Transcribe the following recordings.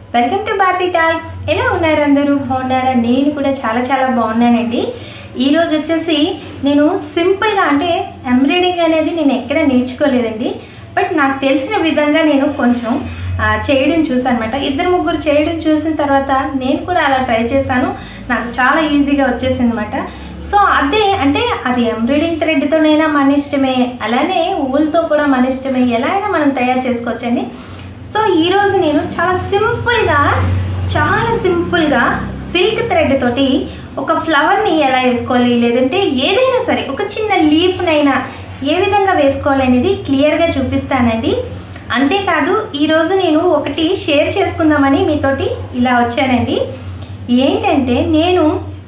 welcome to Bharati talks ఎలా ఉన్నారు అందరూ బాగున్నారా నేను కూడా చాలా చాలా బాగున్నానండి ఈరోజు వచ్చేసి నేను సింపుల్గా అంటే ఎంబ్రాయిడింగ్ అనేది నేను ఎక్కడ నేర్చుకోలేదండి బట్ నాకు తెలిసిన విధంగా నేను కొంచెం ఆ, చేయడం చూసాను అనమాట ఇద్దరు ముగ్గురు చేయడం చూసిన తర్వాత నేను కూడా అలా ట్రై చేశాను నాకు చాలా ఈజీగా వచ్చేసింది అనమాట సో అదే అంటే అది ఎంబ్రాయిడింగ్ థ్రెడ్తోనైనా మన ఇష్టమే అలానే ఊల్తో కూడా మన ఇష్టమే ఎలా అయినా మనం తయారు చేసుకోవచ్చండి సో ఈరోజు నేను చాలా సింపుల్గా చాలా సింపుల్గా సిల్క్ థ్రెడ్ తోటి ఒక ఫ్లవర్ని ఎలా వేసుకోవాలి లేదంటే ఏదైనా సరే ఒక చిన్న లీఫ్నైనా ఏ విధంగా వేసుకోవాలి అనేది క్లియర్గా చూపిస్తానండి అంతేకాదు ఈరోజు నేను ఒకటి షేర్ చేసుకుందామని మీతోటి ఇలా వచ్చానండి ఏంటంటే నేను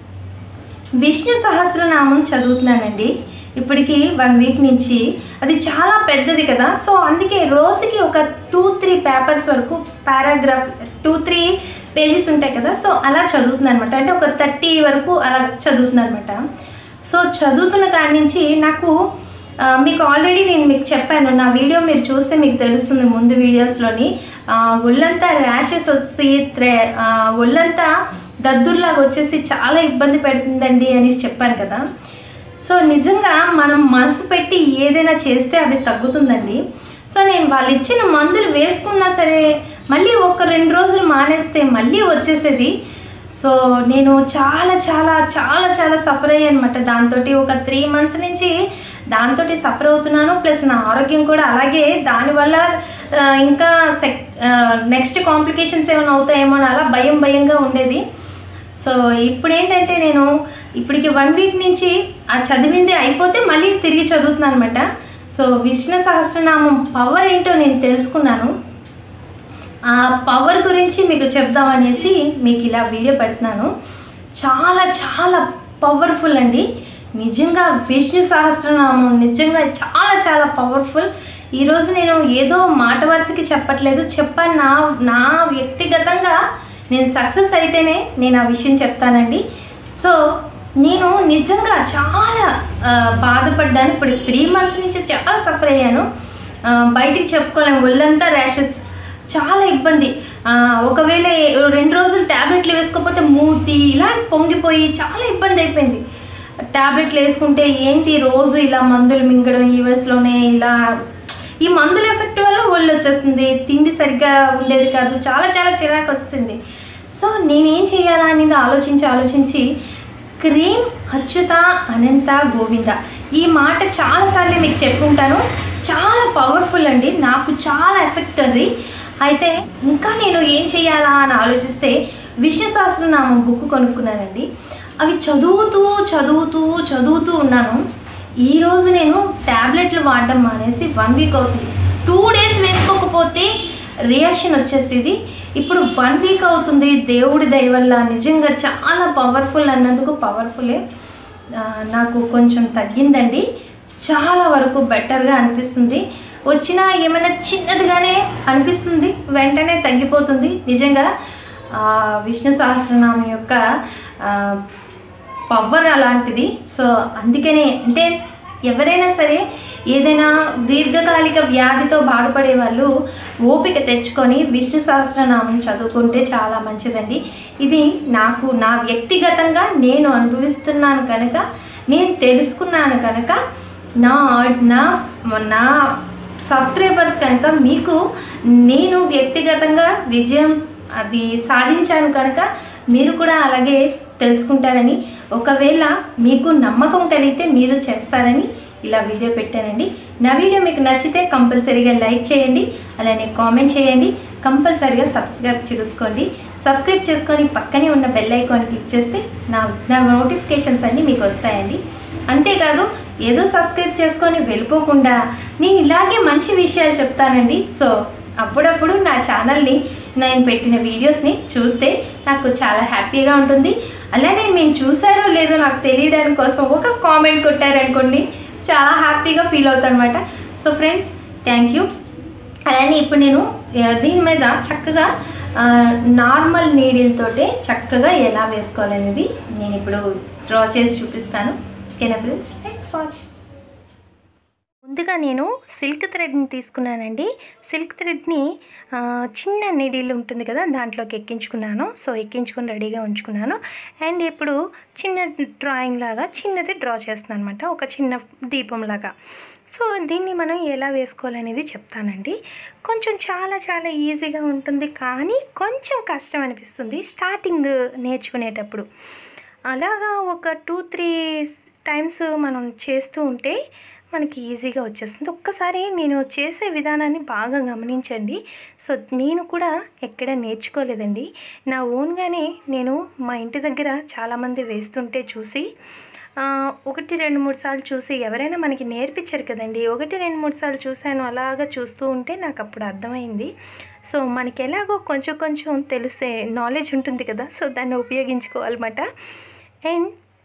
విష్ణు సహస్రనామం చదువుతున్నానండి ఇప్పటికి వన్ వీక్ నుంచి అది చాలా పెద్దది కదా సో అందుకే రోజుకి ఒక టూ త్రీ పేపర్స్ వరకు పారాగ్రాఫ్ టూ త్రీ పేజెస్ ఉంటాయి కదా సో అలా చదువుతున్నాను అనమాట అంటే ఒక థర్టీ వరకు అలా చదువుతున్నాను అనమాట సో చదువుతున్న కాడి నుంచి నాకు ఆ, మీకు ఆల్రెడీ నేను మీకు చెప్పాను నా వీడియో మీరు చూస్తే మీకు తెలుస్తుంది ముందు వీడియోస్లోని ఆ, ఒళ్ళంతా ర్యాషెస్ వచ్చి త్రే ఆ, ఒళ్ళంతా దద్దుర్లాగా వచ్చేసి చాలా ఇబ్బంది పెడుతుందండి అనేసి చెప్పాను కదా సో నిజంగా మనం మనసు పెట్టి ఏదైనా చేస్తే అది తగ్గుతుందండి సో నేను వాళ్ళు ఇచ్చిన మందులు వేసుకున్నా సరే మళ్ళీ ఒక రెండు రోజులు మానేస్తే మళ్ళీ వచ్చేసేది సో నేను చాలా చాలా చాలా చాలా సఫర్ అయ్యాను అనమాట దాంతో ఒక త్రీ మంత్స్ నుంచి దాంతో సఫర్ అవుతున్నాను ప్లస్ నా ఆరోగ్యం కూడా అలాగే దానివల్ల ఆ, ఇంకా సెక్ నెక్స్ట్ కాంప్లికేషన్స్ ఏమైనా అవుతాయేమో అని అలా భయం భయంగా ఉండేది సో ఇప్పుడు ఏంటంటే నేను ఇప్పటికి వన్ వీక్ నుంచి ఆ చదివింది అయిపోతే మళ్ళీ తిరిగి చదువుతున్నాను అనమాట సో విష్ణు సహస్రనామం పవర్ ఏంటో నేను తెలుసుకున్నాను ఆ పవర్ గురించి మీకు చెప్దామనేసి మీకు ఇలా వీడియో పెడుతున్నాను చాలా చాలా పవర్ఫుల్ అండి నిజంగా విష్ణు సహస్రనామం నిజంగా చాలా చాలా పవర్ఫుల్ ఈరోజు నేను ఏదో మాట వరుసకి చెప్పట్లేదు చెప్పాను నా నా వ్యక్తిగతంగా నేను సక్సెస్ అయితేనే నేను ఆ విషయం చెప్తానండి సో నేను నిజంగా చాలా ఆ, బాధపడ్డాను ఇప్పుడు త్రీ మంత్స్ నుంచి చాలా సఫర్ అయ్యాను ఆ, బయటికి చెప్పుకోలేము ఒళ్ళంతా ర్యాషెస్ చాలా ఇబ్బంది ఆ, ఒకవేళ ఏ- రెండు రోజులు ట్యాబ్లెట్లు వేసుకోకపోతే మూతి ఇలా పొంగిపోయి చాలా ఇబ్బంది అయిపోయింది ట్యాబ్లెట్లు వేసుకుంటే ఏంటి రోజు ఇలా మందులు మింగడం ఈ వయసులోనే ఇలా ఈ మందుల ఎఫెక్ట్ వల్ల ఒళ్ళు వచ్చేస్తుంది తిండి సరిగ్గా ఉండేది కాదు చాలా చాలా చిరాకు వస్తుంది సో నేనేం చేయాలా అనేది ఆలోచించి ఆలోచించి క్రీమ్ అచ్యుత అనంత గోవింద ఈ మాట చాలాసార్లు మీకు చెప్పుంటాను చాలా పవర్ఫుల్ అండి నాకు చాలా ఎఫెక్ట్ అది అయితే ఇంకా నేను ఏం చేయాలా అని ఆలోచిస్తే విష్ణు సహస్రనామం బుక్ కొనుక్కున్నానండి అవి చదువుతూ చదువుతూ చదువుతూ ఉన్నాను ఈరోజు నేను ట్యాబ్లెట్లు వాడడం మానేసి వన్ వీక్ అవుతుంది టూ డేస్ వేసుకోకపోతే రియాక్షన్ వచ్చేసేది ఇప్పుడు వన్ వీక్ అవుతుంది దేవుడి దయ వల్ల నిజంగా చాలా పవర్ఫుల్ అన్నందుకు పవర్ఫుల్లే ఆ, నాకు కొంచెం తగ్గిందండి చాలా వరకు బెటర్గా అనిపిస్తుంది వచ్చినా ఏమైనా చిన్నదిగానే అనిపిస్తుంది వెంటనే తగ్గిపోతుంది నిజంగా ఆ, విష్ణు సహస్రనామం యొక్క ఆ, పవర్ అలాంటిది సో అందుకనే అంటే ఎవరైనా సరే ఏదైనా దీర్ఘకాలిక వ్యాధితో బాధపడే వాళ్ళు ఓపిక తెచ్చుకొని విష్ణు సహస్రనామం చదువుకుంటే చాలా మంచిదండి ఇది నాకు నా వ్యక్తిగతంగా నేను అనుభవిస్తున్నాను కనుక నేను తెలుసుకున్నాను కనుక నా నా నా సబ్స్క్రైబర్స్ కనుక మీకు నేను వ్యక్తిగతంగా విజయం అది సాధించాను కనుక మీరు కూడా అలాగే తెలుసుకుంటారని ఒకవేళ మీకు నమ్మకం కలిగితే మీరు చేస్తారని ఇలా వీడియో పెట్టానండి నా వీడియో మీకు నచ్చితే కంపల్సరీగా లైక్ చేయండి అలానే కామెంట్ చేయండి కంపల్సరీగా సబ్స్క్రైబ్ చేసుకోండి సబ్స్క్రైబ్ చేసుకొని పక్కనే ఉన్న బెల్ ఐకాన్ క్లిక్ చేస్తే నా నా నోటిఫికేషన్స్ అన్నీ మీకు వస్తాయండి అంతేకాదు ఏదో సబ్స్క్రైబ్ చేసుకొని వెళ్ళిపోకుండా నేను ఇలాగే మంచి విషయాలు చెప్తానండి సో అప్పుడప్పుడు నా ఛానల్ని నేను పెట్టిన వీడియోస్ని చూస్తే నాకు చాలా హ్యాపీగా ఉంటుంది అలానే మేము చూసారో లేదో నాకు తెలియడానికి కోసం ఒక కామెంట్ కొట్టారనుకోండి చాలా హ్యాపీగా ఫీల్ అవుతాను అనమాట సో ఫ్రెండ్స్ థ్యాంక్ యూ అలానే ఇప్పుడు నేను ఆ, దీని మీద చక్కగా ఆ, నార్మల్ నీడిల్ తోటే చక్కగా ఎలా వేసుకోవాలనేది నేను ఇప్పుడు డ్రా చేసి చూపిస్తాను ఓకేనా ఫ్రెండ్స్ లెట్స్ వాచ్ ముందుగా నేను సిల్క్ థ్రెడ్ని తీసుకున్నానండి సిల్క్ థ్రెడ్ని ఆ, చిన్న నీడిల్ ఉంటుంది కదా దాంట్లోకి ఎక్కించుకున్నాను సో ఎక్కించుకొని రెడీగా ఉంచుకున్నాను అండ్ ఇప్పుడు చిన్న డ్రాయింగ్ లాగా చిన్నది డ్రా చేస్తున్నాను అనమాట ఒక చిన్న దీపం లాగా సో దీన్ని మనం ఎలా వేసుకోవాలనేది చెప్తానండి కొంచెం చాలా చాలా ఈజీగా ఉంటుంది కానీ కొంచెం కష్టం అనిపిస్తుంది స్టార్టింగ్ నేర్చుకునేటప్పుడు అలాగా ఒక టూ త్రీ టైమ్స్ మనం చేస్తూ ఉంటే మనకి ఈజీగా వచ్చేస్తుంది ఒక్కసారి నేను చేసే విధానాన్ని బాగా గమనించండి సో నేను కూడా ఎక్కడ నేర్చుకోలేదండి నా ఓన్గానే నేను మా ఇంటి దగ్గర చాలామంది వేస్తుంటే చూసి ఆ, ఒకటి రెండు మూడు సార్లు చూసి ఎవరైనా మనకి నేర్పించారు కదండి ఒకటి రెండు మూడు సార్లు చూశాను అలాగా చూస్తూ ఉంటే నాకు అప్పుడు అర్థమైంది సో మనకి ఎలాగో కొంచెం కొంచెం తెలిసే నాలెడ్జ్ ఉంటుంది కదా సో దాన్ని ఉపయోగించుకోవాలన్నమాట అండ్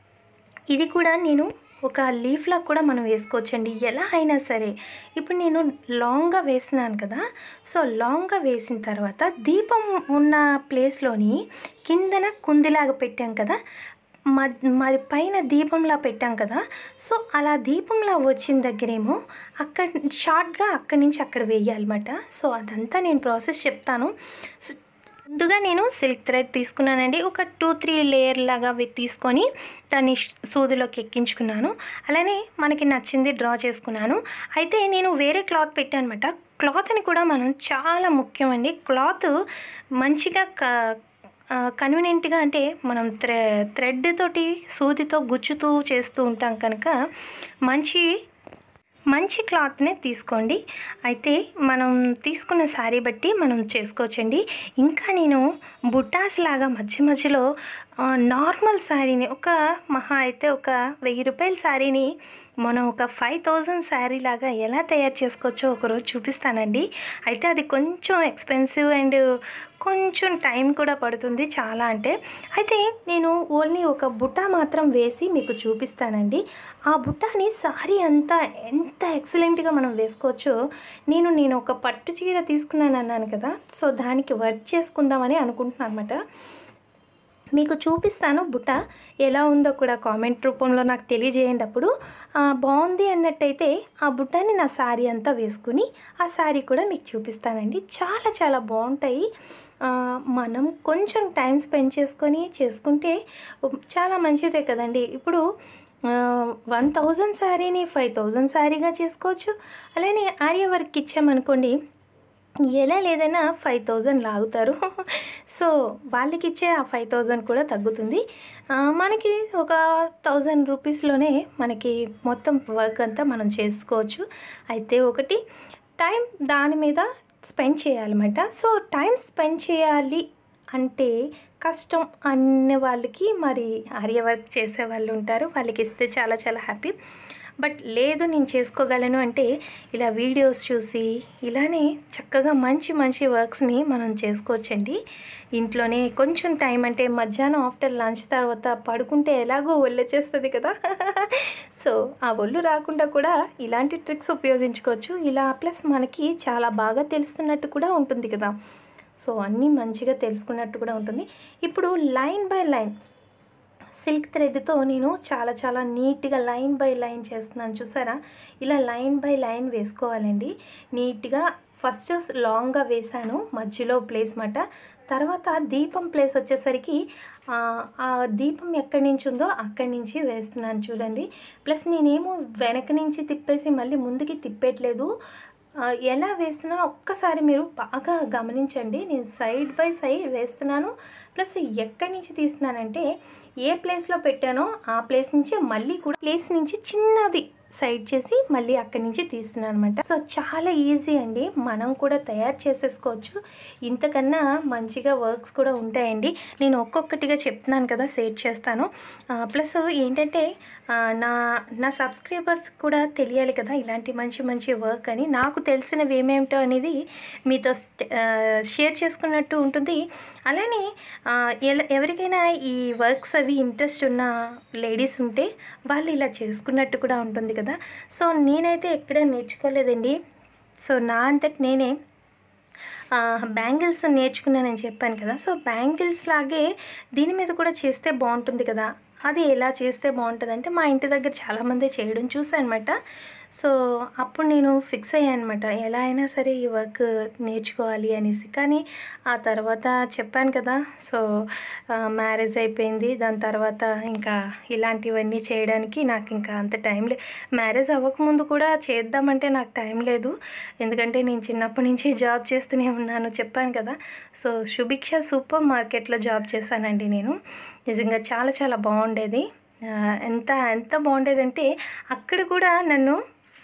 ఇది కూడా నేను ఒక లీఫ్లా కూడా మనం వేసుకోవచ్చండి ఎలా అయినా సరే ఇప్పుడు నేను లాంగ్గా వేసినాను కదా సో లాంగ్గా వేసిన తర్వాత దీపం ఉన్న ప్లేస్లోని కిందన కుందిలాగా పెట్టాం కదా మ- మరి పైన దీపంలా పెట్టాం కదా సో అలా దీపంలా వచ్చిన దగ్గరేమో అక్కడ షార్ట్గా అక్కడి నుంచి అక్కడ వేయాలన్నమాట సో అదంతా నేను ప్రాసెస్ చెప్తాను స్- ముందుగా నేను సిల్క్ థ్రెడ్ తీసుకున్నానండి ఒక టూ త్రీ లేయర్ లాగా అవి తీసుకొని దాన్ని ష్- సూదిలోకి ఎక్కించుకున్నాను అలానే మనకి నచ్చింది డ్రా చేసుకున్నాను అయితే నేను వేరే క్లాత్ పెట్టాను అనమాట క్లాత్ని కూడా మనం చాలా ముఖ్యం అండి క్లాత్ మంచిగా క కన్వీనియంట్గా అంటే మనం థ్రె థ్రెడ్ తోటి సూదితో గుచ్చుతూ చేస్తూ ఉంటాం కనుక మంచి మంచి క్లాత్నే తీసుకోండి అయితే మనం తీసుకున్న శారీ బట్టి మనం చేసుకోవచ్చండి ఇంకా నేను బుట్టాస్ లాగా మధ్య మధ్యలో ఆ, నార్మల్ శారీని ఒక మహా అయితే ఒక వెయ్యి రూపాయల శారీని మనం ఒక ఫైవ్ థౌజండ్ శారీ లాగా ఎలా తయారు చేసుకోవచ్చో ఒకరోజు చూపిస్తానండి అయితే అది కొంచెం ఎక్స్పెన్సివ్ అండ్ కొంచెం టైం కూడా పడుతుంది చాలా అంటే అయితే నేను ఓన్లీ ఒక బుట్ట మాత్రం వేసి మీకు చూపిస్తానండి ఆ బుట్టాని సారీ అంతా ఎంత ఎక్సలెంట్గా మనం వేసుకోవచ్చో నేను నేను ఒక పట్టు చీర తీసుకున్నాను అన్నాను కదా సో దానికి వర్క్ చేసుకుందామని అనుకుంటున్నాను అనమాట మీకు చూపిస్తాను బుట్ట ఎలా ఉందో కూడా కామెంట్ రూపంలో నాకు తెలియజేయండి అప్పుడు ఆ, బాగుంది అన్నట్టయితే ఆ బుట్టని నా శారీ అంతా వేసుకుని ఆ శారీ కూడా మీకు చూపిస్తానండి చాలా చాలా బాగుంటాయి ఆ, మనం కొంచెం టైం స్పెండ్ చేసుకొని చేసుకుంటే చాలా మంచిదే కదండి ఇప్పుడు వన్ థౌజండ్ శారీని ఫైవ్ థౌజండ్ శారీగా చేసుకోవచ్చు అలానే ఆర్య వర్క్ ఇచ్చామనుకోండి ఎలా లేదైనా ఫైవ్ థౌజండ్ లాగుతారు సో వాళ్ళకి ఇచ్చే ఆ ఫైవ్ థౌజండ్ కూడా తగ్గుతుంది ఆ, మనకి ఒక థౌజండ్ రూపీస్లోనే మనకి మొత్తం వర్క్ అంతా మనం చేసుకోవచ్చు అయితే ఒకటి టైం దాని మీద స్పెండ్ చేయాలన్నమాట సో టైం స్పెండ్ చేయాలి అంటే కష్టం అనే వాళ్ళకి మరి ఆర్య వర్క్ చేసే వాళ్ళు ఉంటారు వాళ్ళకి ఇస్తే చాలా చాలా హ్యాపీ బట్ లేదు నేను చేసుకోగలను అంటే ఇలా వీడియోస్ చూసి ఇలానే చక్కగా మంచి మంచి వర్క్స్ని మనం చేసుకోవచ్చండి ఇంట్లోనే కొంచెం టైం అంటే మధ్యాహ్నం ఆఫ్టర్ లంచ్ తర్వాత పడుకుంటే ఎలాగో ఒళ్ళొచ్చేస్తుంది కదా సో ఆ ఒళ్ళు రాకుండా కూడా ఇలాంటి ట్రిక్స్ ఉపయోగించుకోవచ్చు ఇలా ప్లస్ మనకి చాలా బాగా తెలుస్తున్నట్టు కూడా ఉంటుంది కదా సో అన్నీ మంచిగా తెలుసుకున్నట్టు కూడా ఉంటుంది ఇప్పుడు లైన్ బై లైన్ సిల్క్ థ్రెడ్తో నేను చాలా చాలా నీట్గా లైన్ బై లైన్ చేస్తున్నాను చూసారా ఇలా లైన్ బై లైన్ వేసుకోవాలండి నీట్గా ఫస్ట్ లాంగ్గా వేసాను మధ్యలో ప్లేస్ మాట తర్వాత దీపం ప్లేస్ వచ్చేసరికి ఆ, ఆ దీపం ఎక్కడి నుంచి ఉందో అక్కడి నుంచి వేస్తున్నాను చూడండి ప్లస్ నేనేమో వెనక నుంచి తిప్పేసి మళ్ళీ ముందుకి తిప్పేయట్లేదు ఆ, ఎలా వేస్తున్నానో ఒక్కసారి మీరు బాగా గమనించండి నేను సైడ్ బై సైడ్ వేస్తున్నాను ప్లస్ ఎక్కడి నుంచి తీస్తున్నానంటే ఏ ప్లేస్లో పెట్టానో ఆ ప్లేస్ నుంచి మళ్ళీ కూడా ప్లేస్ నుంచి చిన్నది సైడ్ చేసి మళ్ళీ అక్కడి నుంచి తీస్తున్నాను అనమాట సో చాలా ఈజీ అండి మనం కూడా తయారు చేసేసుకోవచ్చు ఇంతకన్నా మంచిగా వర్క్స్ కూడా ఉంటాయండి నేను ఒక్కొక్కటిగా చెప్తున్నాను కదా షేర్ చేస్తాను ప్లస్ ఏంటంటే ఆ, నా నా సబ్స్క్రైబర్స్ కూడా తెలియాలి కదా ఇలాంటి మంచి మంచి వర్క్ అని నాకు తెలిసినవి ఏమేమిటో అనేది మీతో ఆ, షేర్ చేసుకున్నట్టు ఉంటుంది అలానే ఆ, ఎల- ఎవరికైనా ఈ వర్క్స్ అవి ఇంట్రెస్ట్ ఉన్న లేడీస్ ఉంటే వాళ్ళు ఇలా చేసుకున్నట్టు కూడా ఉంటుంది కదా సో నేనైతే ఎక్కడ నేర్చుకోలేదండి సో నా అంతటి నేనే బ్యాంగిల్స్ నేర్చుకున్నానని చెప్పాను కదా సో బ్యాంగిల్స్ లాగే దీని మీద కూడా చేస్తే బాగుంటుంది కదా అది ఎలా చేస్తే బాగుంటుందంటే మా ఇంటి దగ్గర చాలామంది చేయడం చూసాను అనమాట సో అప్పుడు నేను ఫిక్స్ అయ్యాను అనమాట ఎలా అయినా సరే ఈ వర్క్ నేర్చుకోవాలి అనేసి కానీ ఆ తర్వాత చెప్పాను కదా సో మ్యారేజ్ అయిపోయింది దాని తర్వాత ఇంకా ఇలాంటివన్నీ చేయడానికి నాకు ఇంకా అంత టైం లేదు మ్యారేజ్ అవ్వకముందు కూడా చేద్దామంటే నాకు టైం లేదు ఎందుకంటే నేను చిన్నప్పటి నుంచి జాబ్ చేస్తూనే ఉన్నాను చెప్పాను కదా సో సుభిక్ష సూపర్ మార్కెట్లో జాబ్ చేశానండి నేను నిజంగా చాలా చాలా బాగుండేది ఆ, ఎంత ఎంత బాగుండేదంటే అక్కడ కూడా నన్ను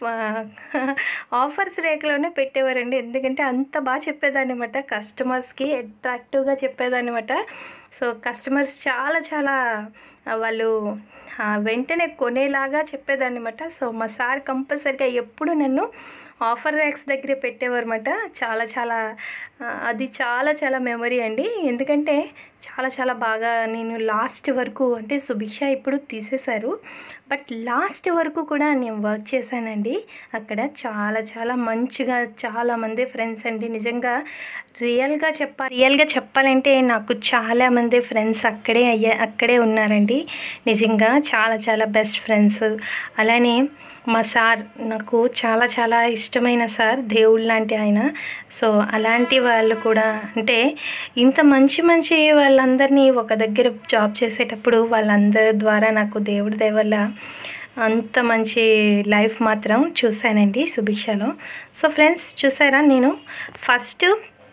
ఆఫర్స్ రేఖలోనే పెట్టేవారండి ఎందుకంటే అంత బాగా చెప్పేదాన్ని అనమాట కస్టమర్స్కి అట్రాక్టివ్గా చెప్పేదాన్ని అనమాట సో కస్టమర్స్ చాలా చాలా ఆ, వాళ్ళు ఆ, వెంటనే కొనేలాగా చెప్పేదాన్ని అనమాట సో మా సార్ కంపల్సరిగా ఎప్పుడు నన్ను ఆఫర్ ర్యాక్స్ దగ్గరే పెట్టేవారన్నమాట చాలా చాలా ఆ, అది చాలా చాలా మెమరీ అండి ఎందుకంటే చాలా చాలా బాగా నేను లాస్ట్ వరకు అంటే సుభిక్ష ఇప్పుడు తీసేశారు బట్ లాస్ట్ వరకు కూడా నేను వర్క్ చేశానండి అక్కడ చాలా చాలా మంచిగా చాలా మంది ఫ్రెండ్స్ అండి నిజంగా రియల్గా చెప్ప రియల్గా చెప్పాలంటే నాకు చాలా మంది ఫ్రెండ్స్ అక్కడే అయ్యా అక్కడే ఉన్నారండి నిజంగా చాలా చాలా బెస్ట్ ఫ్రెండ్స్ అలానే మా సార్ నాకు చాలా చాలా ఇష్టమైన సార్ దేవుడు లాంటి ఆయన సో అలాంటి వాళ్ళు కూడా అంటే ఇంత మంచి మంచి వాళ్ళందరినీ ఒక దగ్గర జాబ్ చేసేటప్పుడు వాళ్ళందరి ద్వారా నాకు దేవుడి దయ వల్ల అంత మంచి లైఫ్ మాత్రం చూశానండి సుభిక్షలో సో ఫ్రెండ్స్ చూసారా నేను ఫస్ట్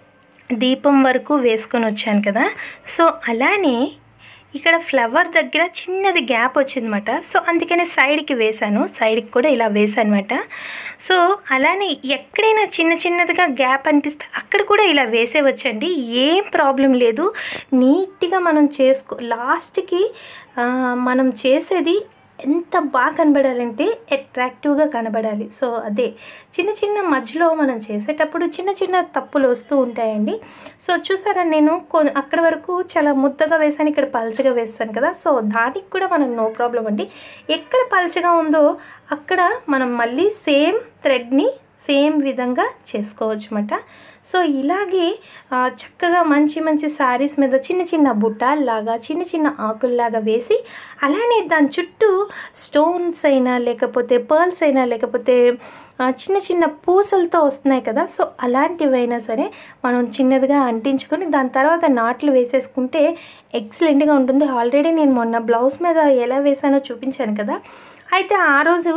దీపం వరకు వేసుకొని వచ్చాను కదా సో అలానే ఇక్కడ ఫ్లవర్ దగ్గర చిన్నది గ్యాప్ వచ్చిందన్నమాట సో అందుకనే సైడ్కి వేశాను సైడ్కి కూడా ఇలా వేసాను అనమాట సో అలానే ఎక్కడైనా చిన్న చిన్నదిగా గ్యాప్ అనిపిస్తే అక్కడ కూడా ఇలా వేసేవచ్చండి ఏం ప్రాబ్లం లేదు నీట్గా మనం చేసుకో లాస్ట్కి ఆ, మనం చేసేది ఎంత బాగా కనబడాలంటే అట్రాక్టివ్గా కనబడాలి సో అదే చిన్న చిన్న మధ్యలో మనం చేసేటప్పుడు చిన్న చిన్న తప్పులు వస్తూ ఉంటాయండి సో చూసారా నేను కొ అక్కడ వరకు చాలా ముద్దగా వేసాను ఇక్కడ పల్చగా వేస్తాను కదా సో దానికి కూడా మనం నో ప్రాబ్లం అండి ఎక్కడ పల్చగా ఉందో అక్కడ మనం మళ్ళీ సేమ్ థ్రెడ్ని సేమ్ విధంగా చేసుకోవచ్చు అన్నమాట సో ఇలాగే ఆ, చక్కగా మంచి మంచి శారీస్ మీద చిన్న చిన్న బుట్టాల్లాగా చిన్న చిన్న ఆకుల్లాగా వేసి అలానే దాని చుట్టూ స్టోన్స్ అయినా లేకపోతే పర్ల్స్ అయినా లేకపోతే ఆ, చిన్న చిన్న పూసలతో వస్తున్నాయి కదా సో అలాంటివైనా సరే మనం చిన్నదిగా అంటించుకొని దాని తర్వాత నాట్లు వేసేసుకుంటే ఎక్సలెంట్గా ఉంటుంది ఆల్రెడీ నేను మొన్న బ్లౌజ్ మీద ఎలా వేసానో చూపించాను కదా అయితే ఆ రోజు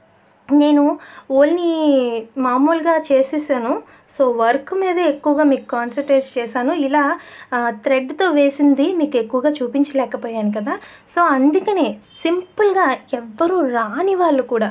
నేను ఓన్లీ మామూలుగా చేసేసాను సో వర్క్ మీద ఎక్కువగా మీకు కాన్సన్ట్రేట్ చేశాను ఇలా థ్రెడ్తో వేసింది మీకు ఎక్కువగా చూపించలేకపోయాను కదా సో అందుకనే సింపుల్గా ఎవ్వరూ రాని వాళ్ళు కూడా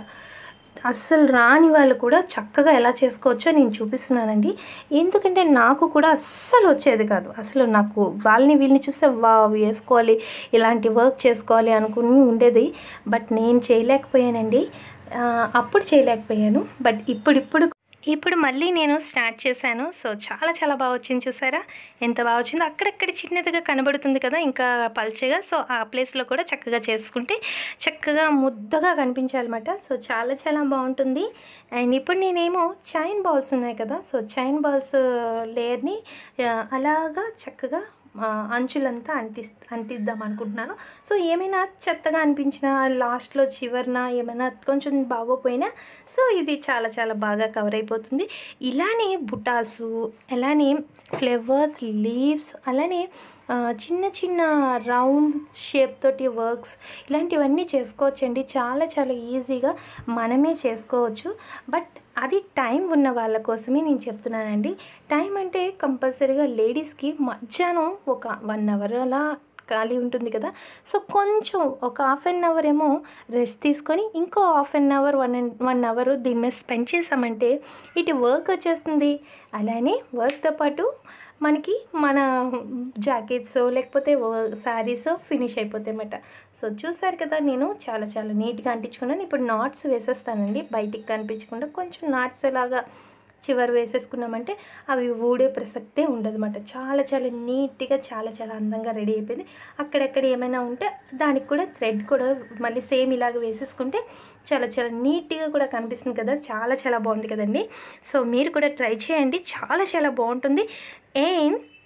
అస్సలు రాని వాళ్ళు కూడా చక్కగా ఎలా చేసుకోవచ్చో నేను చూపిస్తున్నానండి ఎందుకంటే నాకు కూడా అస్సలు వచ్చేది కాదు అసలు నాకు వాళ్ళని వీళ్ళని చూస్తే వా వేసుకోవాలి ఇలాంటి వర్క్ చేసుకోవాలి అనుకుని ఉండేది బట్ నేను చేయలేకపోయానండి ఆ, అప్పుడు చేయలేకపోయాను బట్ ఇప్పుడు ఇప్పుడు ఇప్పుడు మళ్ళీ నేను స్టార్ట్ చేశాను సో చాలా చాలా బాగా వచ్చింది చూసారా ఎంత బాగా వచ్చిందో అక్కడక్కడ చిన్నదిగా కనబడుతుంది కదా ఇంకా పల్చగా సో ఆ ప్లేస్లో కూడా చక్కగా చేసుకుంటే చక్కగా ముద్దగా కనిపించాలన్నమాట సో చాలా చాలా బాగుంటుంది అండ్ ఇప్పుడు నేనేమో చైన్ బాల్స్ ఉన్నాయి కదా సో చైన్ బాల్స్ లేయర్ని ఆ, అలాగా చక్కగా ఆ, అంచులంతా అంటి అంటిద్దాం అనుకుంటున్నాను సో ఏమైనా చెత్తగా అనిపించినా లాస్ట్లో చివరిన ఏమైనా కొంచెం బాగోపోయినా సో ఇది చాలా చాలా బాగా కవర్ అయిపోతుంది ఇలానే బుటాసు అలానే ఫ్లవర్స్ లీవ్స్ అలానే ఆ, చిన్న చిన్న రౌండ్ షేప్ తోటి వర్క్స్ ఇలాంటివన్నీ చేసుకోవచ్చండి చాలా చాలా ఈజీగా మనమే చేసుకోవచ్చు బట్ అది టైం ఉన్న వాళ్ళ కోసమే నేను చెప్తున్నానండి టైం అంటే కంపల్సరీగా లేడీస్కి మధ్యాహ్నం ఒక వన్ అవర్ అలా ఖాళీ ఉంటుంది కదా సో కొంచెం ఒక హాఫ్ అన్ అవర్ ఏమో రెస్ట్ తీసుకొని ఇంకో half an hour one one hour దీని మీద స్పెండ్ చేసామంటే ఇటు వర్క్ వచ్చేస్తుంది అలానే వర్క్తో పాటు మనకి మన జాకెట్స్ లేకపోతే శారీస్ ఫినిష్ అయిపోతాయి అన్నమాట సో చూసారు కదా నేను చాలా చాలా నీట్గా అంటించుకున్నాను ఇప్పుడు నాట్స్ వేసేస్తానండి బయటికి కనిపించకుండా కొంచెం నాట్స్ లాగా చివరి వేసేసుకున్నామంటే అవి ఊడే ప్రసక్తే ఉండదన్నమాట చాలా చాలా నీట్గా చాలా చాలా అందంగా రెడీ అయిపోయింది అక్కడెక్కడ ఏమైనా ఉంటే దానికి కూడా థ్రెడ్ కూడా మళ్ళీ సేమ్ ఇలాగ వేసేసుకుంటే చాలా చాలా నీట్గా కూడా కనిపిస్తుంది కదా చాలా చాలా బాగుంది కదండి సో మీరు కూడా ట్రై చేయండి చాలా చాలా బాగుంటుంది అండ్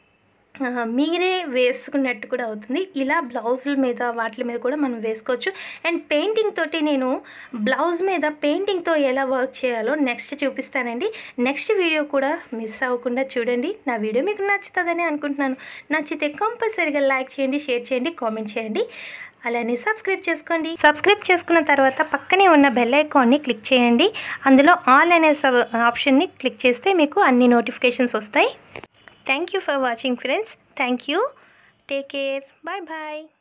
ఆ, మీరే వేసుకున్నట్టు కూడా అవుతుంది ఇలా బ్లౌజుల మీద వాటి మీద కూడా మనం వేసుకోవచ్చు అండ్ పెయింటింగ్ తోటి నేను బ్లౌజ్ మీద పెయింటింగ్తో ఎలా వర్క్ చేయాలో నెక్స్ట్ చూపిస్తానండి నెక్స్ట్ వీడియో కూడా మిస్ అవ్వకుండా చూడండి నా వీడియో మీకు నచ్చుతుందని అనుకుంటున్నాను నచ్చితే కంపల్సరీగా లైక్ చేయండి షేర్ చేయండి కామెంట్ చేయండి అలానే సబ్స్క్రైబ్ చేసుకోండి సబ్స్క్రైబ్ చేసుకున్న తర్వాత పక్కనే ఉన్న బెల్ ఐకాన్ని క్లిక్ చేయండి అందులో ఆల్ అనే సబ్ ఆప్షన్ని క్లిక్ చేస్తే మీకు అన్ని నోటిఫికేషన్స్ వస్తాయి thank you for watching friends thank you take care bye bye